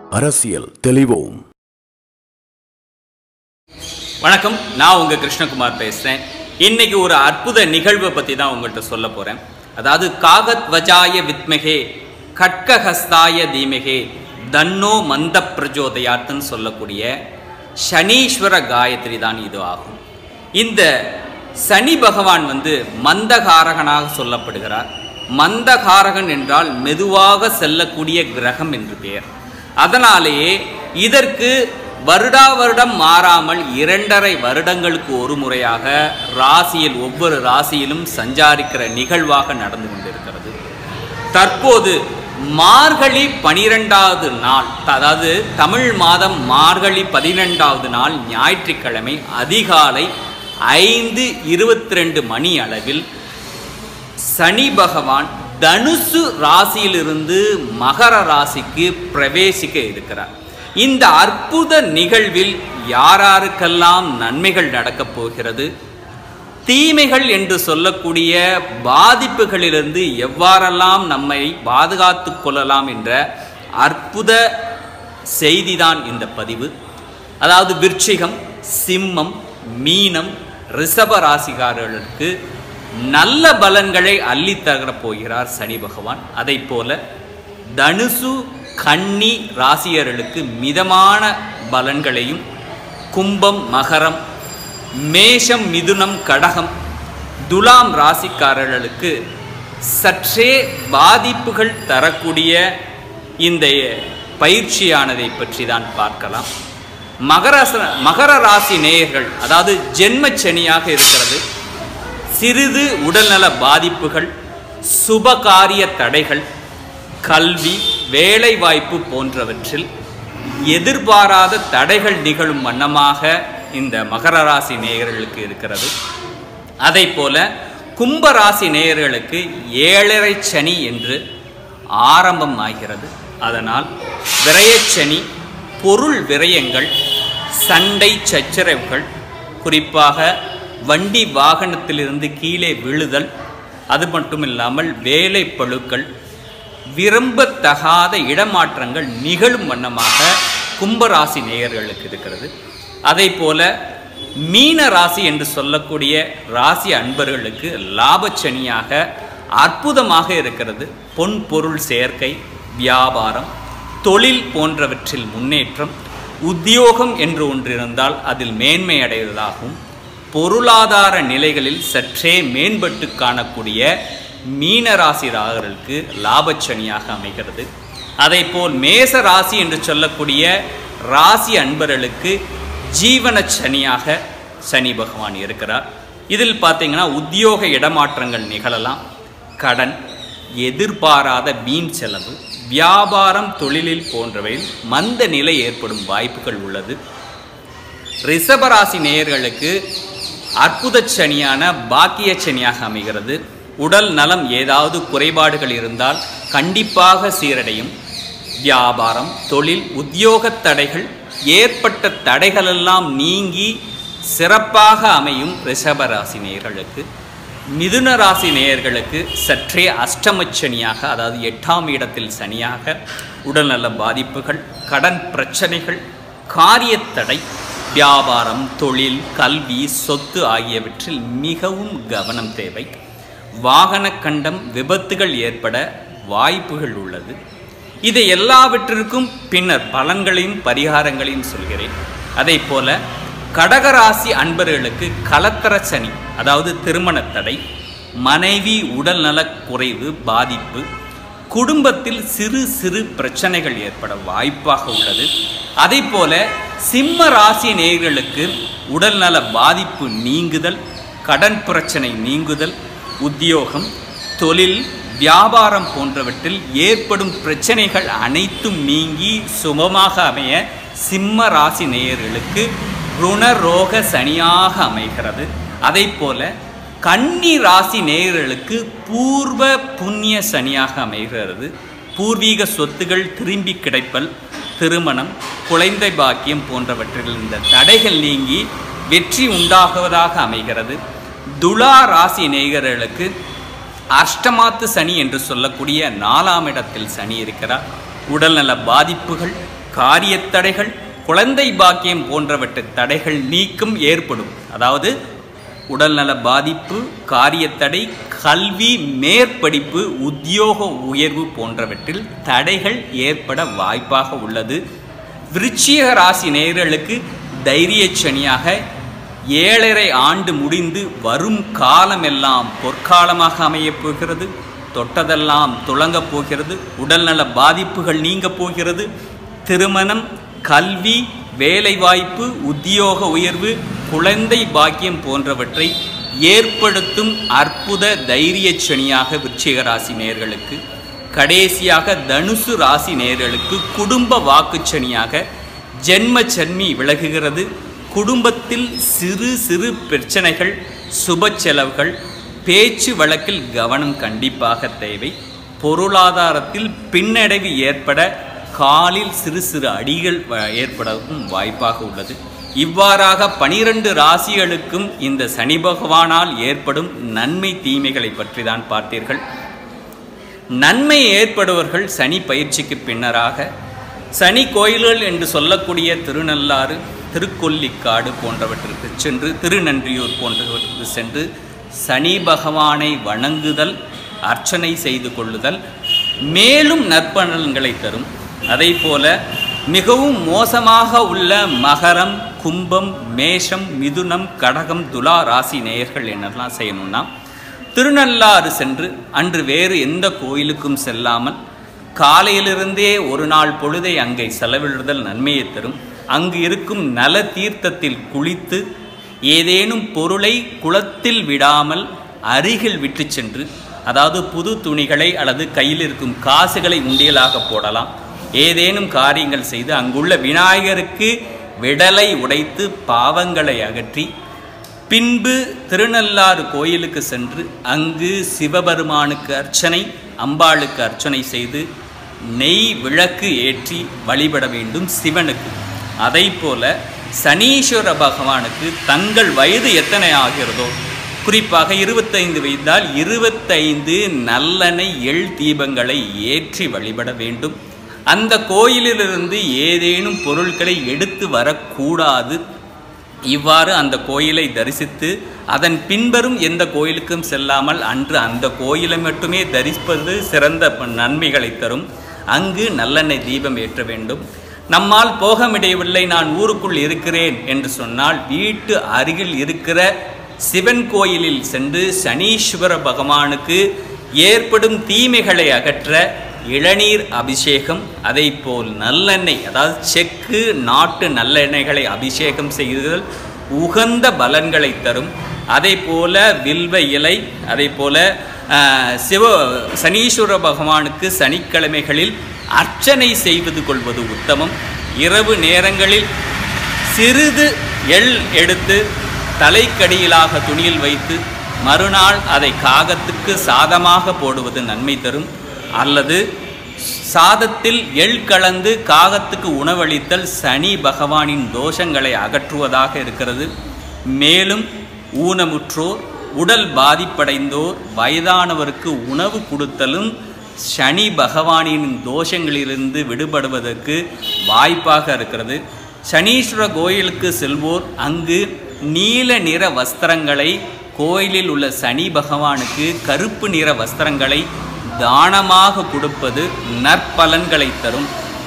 அரசியல் தெளிவோம் வணக்கம் நான் உங்க கிருஷ்ணகுமார் பேசுறேன் இன்னைக்கு ஒரு அற்புத நிகழ்வை பத்தி தான் உங்கள்கிட்ட சொல்ல போறேன் அதாவது காகத் வஜாய வித்மகே கட்கஹஸ்தாய தீமகே தன்னோ மந்த பிரஜோதயாத்துன்னு சொல்லக்கூடிய சனீஸ்வர காயத்ரி தான் இது ஆகும் இந்த சனி பகவான் வந்து மந்தகாரகனாக சொல்லப்படுகிறார் மந்தகாரகன் என்றால் மெதுவாக செல்லக்கூடிய கிரகம் என்று பெயர் அதனாலேயே இதற்கு வருடா வருடம் மாறாமல் இரண்டரை வருடங்களுக்கு ஒரு முறையாக ராசியில் ஒவ்வொரு ராசியிலும் சஞ்சாரிக்கிற நிகழ்வாக நடந்து கொண்டிருக்கிறது தற்போது மார்கழி பனிரெண்டாவது நாள் அதாவது தமிழ் மாதம் மார்கழி பதினெண்டாவது நாள் ஞாயிற்றுக்கிழமை அதிகாலை ஐந்து இருபத்தி ரெண்டு மணி அளவில் சனி பகவான் தனுசு ராசியிலிருந்து மகர ராசிக்கு பிரவேசிக்க இருக்கிறார் இந்த அற்புத நிகழ்வில் யாராருக்கெல்லாம் நன்மைகள் நடக்கப் போகிறது தீமைகள் என்று சொல்லக்கூடிய பாதிப்புகளிலிருந்து எவ்வாறெல்லாம் நம்மை பாதுகாத்து கொள்ளலாம் என்ற அற்புத செய்திதான் இந்த பதிவு அதாவது விருச்சிகம் சிம்மம் மீனம் ரிஷப ராசிக்காரர்களுக்கு நல்ல பலன்களை அள்ளித் தரப் போகிறார் சனி பகவான் அதை போல தனுசு கன்னி ராசியர்களுக்கு மிதமான பலன்களையும் கும்பம் மகரம் மேஷம் மிதுனம் கடகம் துலாம் ராசிக்காரர்களுக்கு சற்றே பாதிப்புகள் தரக்கூடிய இந்த பயிற்சியானதை பற்றி தான் பார்க்கலாம் மகர மகர ராசி நேயர்கள் அதாவது ஜென்மச்சனியாக இருக்கிறது சிறிது உடல்நல பாதிப்புகள் சுபகாரிய தடைகள் கல்வி வேலைவாய்ப்பு போன்றவற்றில் எதிர்பாராத தடைகள் நிகழும் வண்ணமாக இந்த மகர ராசி நேயர்களுக்கு இருக்கிறது அதை போல கும்பராசி நேயர்களுக்கு ஏழரை சனி என்று ஆரம்பம் ஆகிறது அதனால் விரயச்சனி பொருள் விரயங்கள் சண்டை சச்சரவுகள் குறிப்பாக வண்டி வாகனத்திலிருந்து கீழே விழுதல் அது மட்டும் இல்லாமல் வேலை பழுக்கள் விரும்பத்தகாத இடமாற்றங்கள் நிகழும் வண்ணமாக கும்பராசி நேயர்களுக்கு இருக்கிறது அதை போல மீன ராசி என்று சொல்லக்கூடிய ராசி அன்பர்களுக்கு லாபச்சனியாக அற்புதமாக இருக்கிறது பொன் பொருள் சேர்க்கை வியாபாரம் தொழில் போன்றவற்றில் முன்னேற்றம் உத்தியோகம் என்று ஒன்று இருந்தால் அதில் மேன்மை அடைவதாகவும் பொருளாதார நிலைகளில் சற்றே மேம்பட்டு காணக்கூடிய மீனராசிராகர்களுக்கு லாபச்சனியாக அமைகிறது அதை போல் மேச ராசி என்று சொல்லக்கூடிய ராசி அன்பர்களுக்கு ஜீவன சனியாக சனி பகவான் இருக்கிறார் இதில் பார்த்தீங்கன்னா உத்தியோக இடமாற்றங்கள் நிகழலாம் கடன் எதிர்பாராத வீண் செலவு வியாபாரம் தொழிலில் போன்றவையில் மந்த நிலை ஏற்படும் வாய்ப்புகள் உள்ளது ரிஷபராசி நேயர்களுக்கு அற்புத சனியான பாக்கிய சனியாக அமைகிறது உடல் நலம் ஏதாவது குறைபாடுகள் இருந்தால் கண்டிப்பாக சீரடையும் வியாபாரம் தொழில் உத்தியோக தடைகள் ஏற்பட்ட தடைகளெல்லாம் நீங்கி சிறப்பாக அமையும் ரிஷபராசி நேயர்களுக்கு மிதுன ராசி நேயர்களுக்கு சற்றே அஷ்டமச்சனியாக அதாவது எட்டாம் இடத்தில் சனியாக உடல்நல பாதிப்புகள் கடன் பிரச்சனைகள் காரியத்தடை வியாபாரம் தொழில் கல்வி சொத்து ஆகியவற்றில் மிகவும் கவனம் தேவை வாகன கண்டம் விபத்துகள் ஏற்பட வாய்ப்புகள் உள்ளது இதை எல்லாவற்றிற்கும் பின்னர் பலன்களையும் பரிகாரங்களையும் சொல்கிறேன் அதே போல கடகராசி அன்பர்களுக்கு கலத்தர சனி அதாவது திருமண தடை மனைவி உடல்நலக் குறைவு பாதிப்பு குடும்பத்தில் சிறு சிறு பிரச்சனைகள் ஏற்பட வாய்ப்பாக உள்ளது அதே போல சிம்ம ராசி நேயர்களுக்கு உடல்நல பாதிப்பு நீங்குதல் கடன் பிரச்சனை நீங்குதல் உத்தியோகம் தொழில் வியாபாரம் போன்றவற்றில் ஏற்படும் பிரச்சனைகள் அனைத்தும் நீங்கி சுமமாக அமைய சிம்ம ராசி நேயர்களுக்கு ருணரோக சனியாக அமைகிறது அதை போல கன்னி ராசி நேயர்களுக்கு பூர்வ புண்ணிய சனியாக அமைகிறது பூர்வீக சொத்துகள் திரும்பி கிடைப்பல் திருமணம் குழந்தை பாக்கியம் போன்றவற்றில் இந்த தடைகள் நீங்கி வெற்றி உண்டாகுவதாக அமைகிறது துலா ராசி நேயர்களுக்கு அஷ்டமாத்து சனி என்று சொல்லக்கூடிய நாலாம் இடத்தில் சனி இருக்கிறார் உடல்நல பாதிப்புகள் காரியத் தடைகள் குழந்தை பாக்கியம் போன்றவற்றை தடைகள் நீக்கும் ஏற்படும் அதாவது உடல்நல பாதிப்பு காரியத்தடை கல்வி மேற்படிப்பு உத்தியோக உயர்வு போன்றவற்றில் தடைகள் ஏற்பட வாய்ப்பாக உள்ளது விருச்சிக ராசி நேயர்களுக்கு தைரிய சனியாக ஏழரை ஆண்டு முடிந்து வரும் காலமெல்லாம் பொற்காலமாக அமையப் போகிறது தொட்டதெல்லாம் துளங்கப் போகிறது உடல்நல பாதிப்புகள் நீங்கப் போகிறது திருமணம் கல்வி வேலைவாய்ப்பு உத்தியோக உயர்வு குழந்தை பாக்கியம் போன்றவற்றை ஏற்படுத்தும் அற்புத தைரிய சனியாக விருச்சிக ராசி நேயர்களுக்கு கடைசியாக தனுசு ராசி நேயர்களுக்கு குடும்ப வாக்குச்சனியாக ஜென்ம சன்மி விலகுகிறது குடும்பத்தில் சிறு சிறு பிரச்சனைகள் சுப செலவுகள் பேச்சு வழக்கில் கவனம் கண்டிப்பாக தேவை பொருளாதாரத்தில் பின்னடைவு ஏற்பட காலில் சிறு சிறு அடிகள் வ- ஏற்படவும் வாய்ப்பாக உள்ளது இவ்வாறாக பனிரெண்டு ராசிகளுக்கும் இந்த சனி பகவானால் ஏற்படும் நன்மை தீமைகளை பற்றி தான் பார்த்தீர்கள் நன்மை ஏற்படுவர்கள் சனி பயிற்சிக்கு பின்னராக சனி கோயில்கள் என்று சொல்லக்கூடிய திருநள்ளாறு திருக்கொல்லிக்காடு போன்றவற்றிற்கு சென்று திருநன்றியூர் போன்றவற்றிற்கு சென்று சனி பகவானை வணங்குதல் அர்ச்சனை செய்து கொள்ளுதல் மேலும் நற்பலன்களை தரும் அதே போல மிகவும் மோசமாக உள்ள மகரம் கும்பம் மேஷம் மிதுனம் கடகம் துலா ராசி நேயர்கள் என்னெல்லாம் செய்யணும்னா திருநள்ளாறு சென்று அன்று வேறு எந்த கோயிலுக்கும் செல்லாமல் காலையிலிருந்தே ஒரு நாள் பொழுதை அங்கே செலவிடுதல் நன்மையை தரும் அங்கு இருக்கும் நல தீர்த்தத்தில் குளித்து ஏதேனும் பொருளை குளத்தில் விடாமல் அருகில் விட்டு சென்று அதாவது புது துணிகளை அல்லது கையில் இருக்கும் காசுகளை உண்டியலாக போடலாம் ஏதேனும் காரியங்கள் செய்து அங்குள்ள விநாயகருக்கு விடலை உடைத்து பாவங்களை அகற்றி பின்பு திருநள்ளாறு கோயிலுக்கு சென்று அங்கு சிவபெருமானுக்கு அர்ச்சனை அம்பாளுக்கு அர்ச்சனை செய்து நெய் விளக்கு ஏற்றி வழிபட வேண்டும் சிவனுக்கு அதை போல சனீஸ்வர பகவானுக்கு தங்கள் வயது எத்தனை ஆகிறதோ குறிப்பாக இருபத்தைந்து வயதால் இருபத்தைந்து நல்லெண்ணெய் எள் தீபங்களை ஏற்றி வழிபட வேண்டும் அந்த கோயிலிலிருந்து ஏதேனும் பொருட்களை எடுத்து வரக்கூடாது இவ்வாறு அந்த கோயிலை தரிசித்து அதன் பின்வரும் எந்த கோயிலுக்கும் செல்லாமல் அன்று அந்த கோயிலை மட்டுமே தரிசிப்பது சிறந்த ப- நன்மைகளை தரும் அங்கு நல்லெண்ணெய் தீபம் ஏற்ற வேண்டும் நம்மால் போக முடியவில்லை நான் ஊருக்குள் இருக்கிறேன் என்று சொன்னால் வீட்டு அருகில் இருக்கிற சிவன் கோயிலில் சென்று சனீஸ்வர பகவானுக்கு ஏற்படும் தீமைகளை அகற்ற இளநீர் அபிஷேகம் அதை போல் நல்லெண்ணெய் அதாவது செக்கு நாட்டு நல்லெண்ணெய்களை அபிஷேகம் செய்தல் உகந்த பலன்களை தரும் அதே போல வில்வ இலை அதே போல ஆஹ், சிவ சனீஸ்வர பகவானுக்கு சனிக்கிழமைகளில் அர்ச்சனை செய்வது கொள்வது உத்தமம் இரவு நேரங்களில் சிறிது எள் எடுத்து தலைக்கடியிலாக துணியில் வைத்து மறுநாள் அதை காகத்துக்கு சாதமாக போடுவது நன்மை தரும் அல்லது சாதத்தில் எள் கலந்து காகத்துக்கு உணவளித்தல் சனி பகவானின் தோஷங்களை அகற்றுவதாக இருக்கிறது மேலும் ஊனமுற்றோர் உடல் பாதிப்படைந்தோர் வயதானவருக்கு உணவு கொடுத்தலும் சனி பகவானின் தோஷங்களிலிருந்து விடுபடுவதற்கு வாய்ப்பாக இருக்கிறது சனீஸ்வர கோயிலுக்கு செல்வோர் அங்கு நீல நிற வஸ்திரங்களை கோயிலில் உள்ள சனி பகவானுக்கு கருப்பு நிற வஸ்திரங்களை தானமாக கொடுப்பது நற்பலன்களை தரும்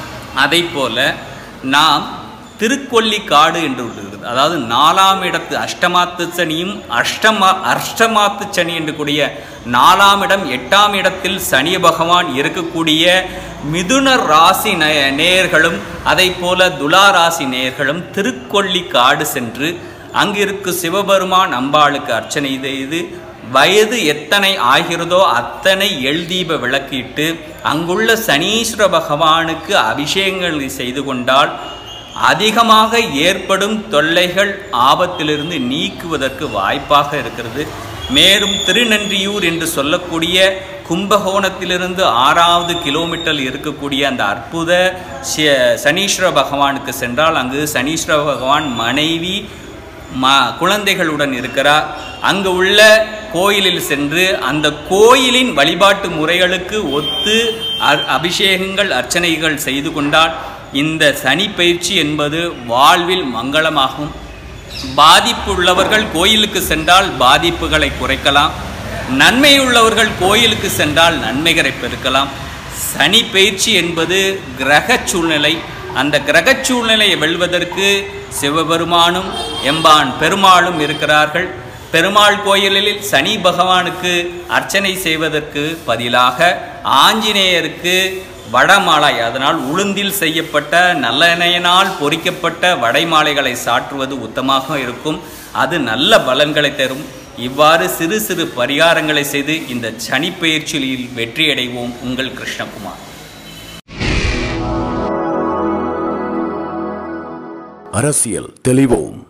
அதை போல நாம் திருக்கொல்லிக்காடு என்று உள்ளது அதாவது நாலாம் இடத்து அஷ்டமாத்து சனியும் அஷ்டமா அஷ்டமாத்து சனி என்று கூடிய நாலாம் இடம் எட்டாம் இடத்தில் சனி பகவான் இருக்கக்கூடிய மிதுன ராசி நே- நேயர்களும் அதை போல துலா ராசி நேயர்களும் திருக்கொல்லிக்காடு சென்று அங்கிருக்கு சிவபெருமான் அம்பாளுக்கு அர்ச்சனை செய்து வயது எத்தனை ஆகிறதோ அத்தனை எள்தீப விளக்கிட்டு அங்குள்ள சனீஸ்வர பகவானுக்கு அபிஷேகங்கள் செய்து கொண்டால் அதிகமாக ஏற்படும் தொல்லைகள் ஆபத்திலிருந்து நீக்குவதற்கு வாய்ப்பாக இருக்கிறது மேலும் திருநன்றியூர் என்று சொல்லக்கூடிய கும்பகோணத்திலிருந்து ஆறாவது கிலோமீட்டர் இருக்கக்கூடிய அந்த அற்புத சி- சனீஸ்வர பகவானுக்கு சென்றால் அங்கு சனீஸ்வர பகவான் மனைவி ம குழந்தைகளுடன் இருக்கிறார் அங்கு உள்ள கோயிலில் சென்று அந்த கோயிலின் வழிபாட்டு முறைகளுக்கு ஒத்து அ- அபிஷேகங்கள் அர்ச்சனைகள் செய்து கொண்டால் இந்த சனி பயிற்சி என்பது வாழ்வில் மங்களமாகும் பாதிப்பு உள்ளவர்கள் கோயிலுக்கு சென்றால் பாதிப்புகளை குறைக்கலாம் நன்மை உள்ளவர்கள் கோயிலுக்கு சென்றால் நன்மைகளை பெருக்கலாம் சனி பயிற்சி என்பது கிரக சூழ்நிலை அந்த கிரக சூழ்நிலையை வெல்வதற்கு சிவபெருமானும் எம்பான் பெருமாளும் இருக்கிறார்கள் பெருமாள் கோயிலில் சனி பகவானுக்கு அர்ச்சனை செய்வதற்கு பதிலாக ஆஞ்சநேயருக்கு வடமாலை அதனால் உளுந்தில் செய்யப்பட்ட நல்லெண்ணெயினால் பொறிக்கப்பட்ட வடைமாலைகளை சாற்றுவது உத்தமாக இருக்கும் அது நல்ல பலன்களை தரும் இவ்வாறு சிறு சிறு பரிகாரங்களை செய்து இந்த சனி பயிற்சியில் வெற்றியடைவோம் உங்கள் கிருஷ்ணகுமார் அரசியல் தெளிவோம்